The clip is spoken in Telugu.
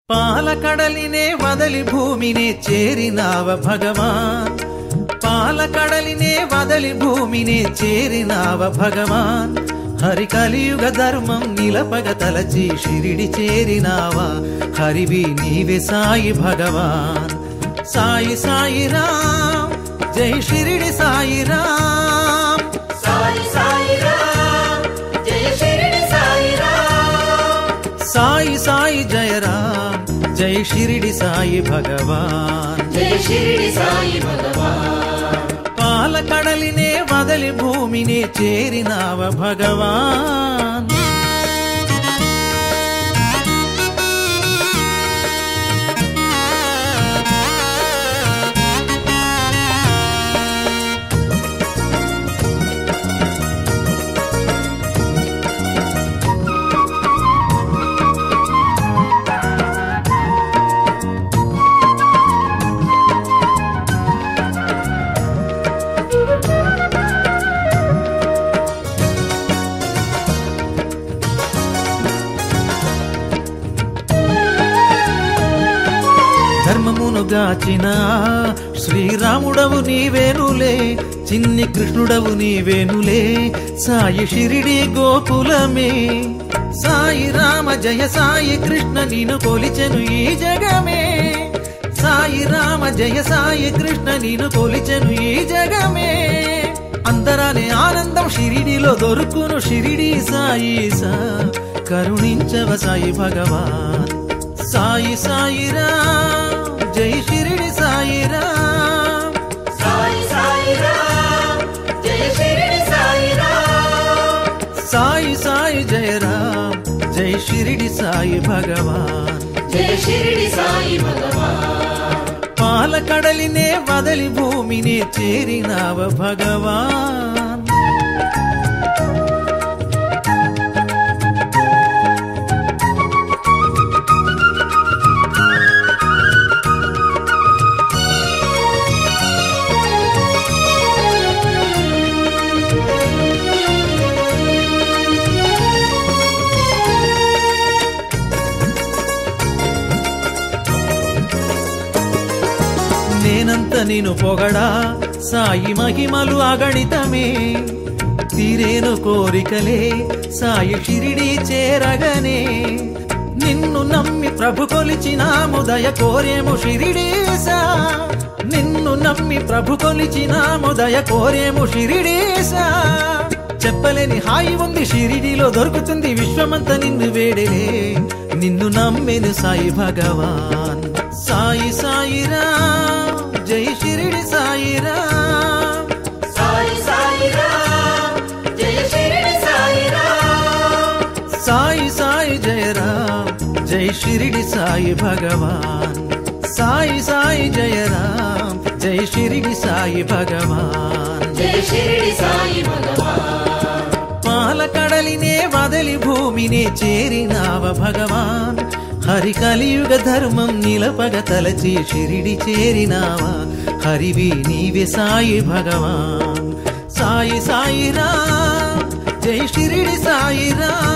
పాలకడలినే వదలి భూమినే చేరినావ భగవాన్ పాలకడలినే వదలి భూమినే చేరినావ భగవాన్ హరి కలియుగ ధర్మం నిలపగ తలచి షిరిడి చేరినావా హరివి నీవే సాయి భగవాన్ సాయి సాయి రామ్ జై షిరిడి సాయి రామ్ సాయి సాయి రామ్ జయ షిరిడి సాయి రామ్ సాయి సాయి జయ రామ్ జై షిరిడి సాయి భగవాన్ జయ షిరిడి సాయి భగవాన్ పాలకడలినే వదలి భూమినే చేరినావ భగవాన్ ధర్మమును గాచిన శ్రీరాముడవు నీవేనులే చిన్ని కృష్ణుడవు నీవేనులే సాయి షిరిడి గోకులమే సాయి రామ జయ సాయి కృష్ణ నిన్ను కొలిచెను ఈ జగమే సాయి రామ జయ సాయి కృష్ణ నిన్ను కొలిచెను ఈ జగమే అందరానే ఆనందం షిరిడిలో దొరుకును షిరిడి సాయి సా కరుణించవ సాయి భగవాన్ సాయి సాయి రామ్ జై షిరిడి సాయి రామ్ సాయి సాయి రామ్ జయ షిరిడి సాయి రామ్ సాయి సాయి జయ రామ్ జై షిరిడి సాయి భగవాన్ జయ షిరిడి సాయి భగవాన్ పాలకడలినే వదలి భూమినే చేరినావ భగవాన్ నేనంత నేను పొగడా సాయి మహిమలు అగణితమే తీరేను కోరికలే సాయి షిరిడి చేరగనే నిన్ను నమ్మి ప్రభు కొలిచినాము దయ కోరేము షిరిడీసా నిన్ను నమ్మి ప్రభు కొలిచినాము దయ కోరేము షిరిడీసా చెప్పలేని హాయి ఉంది షిరిడిలో దొరుకుతుంది విశ్వమంతా నిన్ను వేడలే నిన్ను నమ్మెను సాయి భగవాన్ సాయి సాయి రామ్ జై షిరిడి సాయి రామ్ సాయి సాయి రామ్ జయ షిరిడి సాయి రామ్ సాయి సాయి జయ రామ్ జై షిరిడి సాయి భగవాన్ సాయి సాయి జయ రామ్ జై షిరిడి సాయి భగవాన్ జయ షిరిడి సాయి భగవాన్ పాలకడలినే వదలి భూమినే చేరినావ భగవాన్ హరి కలియుగ ధర్మం నిలపగ తలచి షిరిడి చేరినావా హరివి నీవే సాయి భగవాన్ సాయి సాయి రామ్ జై షిరిడి సాయి రామ్